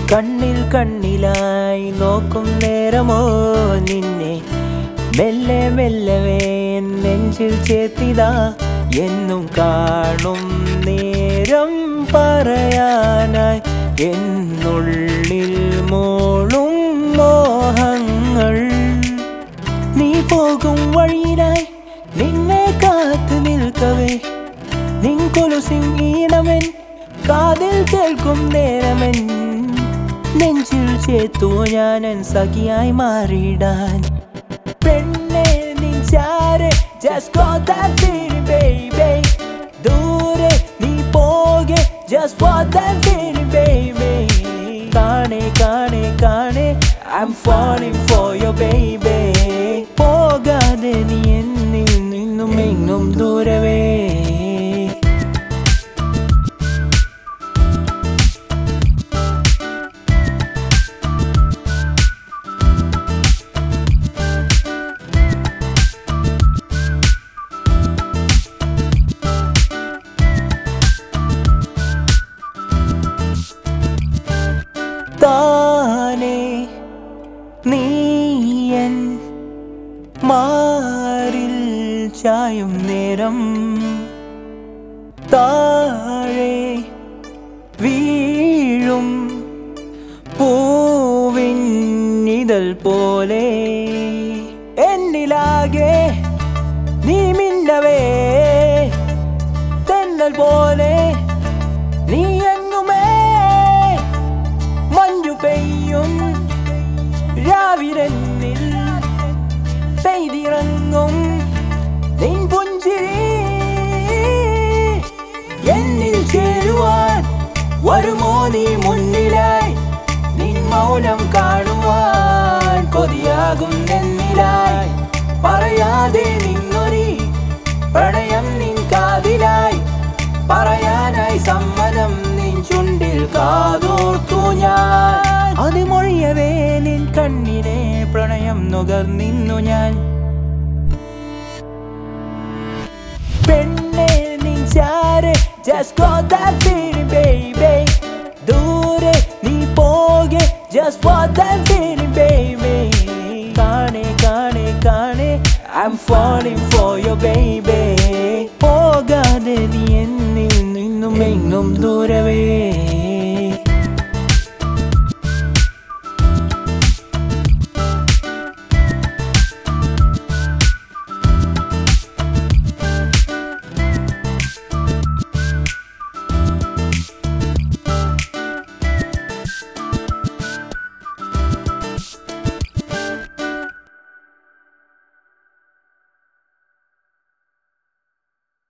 കണ്ണിൽ കണ്ണിലായി നോക്കും നേരമോ നിന്നെ മെല്ലെ മെല്ലവേ നെഞ്ചിൽ ചേർത്തിതാ എന്നും കാണും നേരം പറയാനായി എന്നുള്ളിൽ മോളും മോഹങ്ങൾ നീ പോകും വഴിയിലായി നിന്നെ കാത്തു നിൽക്കവേ നിൻ കൊലുസിൻ ഈണമൻ കാതിൽ കേൾക്കും നേരമൻ നെഞ്ചിൽ ചേർത്തു ഞാനൻ സഖിയായി മാറിയിടാൻ പെണ്ണെ നിൻ ചാരെ just got that feeling baby ദൂരെ നീ പോകെ just what that feeling baby കാണെ കാണെ കാണെ I'm falling for your baby പോകാതെ നീ എന്നിൽ നിന്നും എങ്ങും ദൂരവേ താനേ നീയൻ മാറിൽ ചായും നേരം താഴെ വീഴും പൂവിൻ ഇതൾ പോലെ എന്നിലാകെ നീ മിന്നവേ തെന്നൽ പോലെ നീ എങ്ങുമേ മഞ്ഞു പെയ്യും രാവിരന്നിൽ പെയ്തിറങ്ങും നിൻ പുഞ്ചിരി എന്നിൽ ചേരുവാൻ വരുമോ നീ മുന്നിലായി നിൻ മൗനം കാണുവാൻ കൊതിയാകും എന്നിലായി പറയാതെ നിന്നൊരി പ്രണയം നിൻ കാതിലായി പറയാനായി സമ്മതം നിൻ ചുണ്ടിൽ കാതോർത്തു ഞാൻ അതിമൊഴിയവേ നിൻ കണ്ണിനെ പ്രണയം നുകർന്നിന്നു ഞാൻ പെണ്ണെ നിൻ ചാരെ just got that feeling baby ദൂരെ നീ പോകെ just what that feeling baby കാണെ കാണെ കാണെ I'm falling for your baby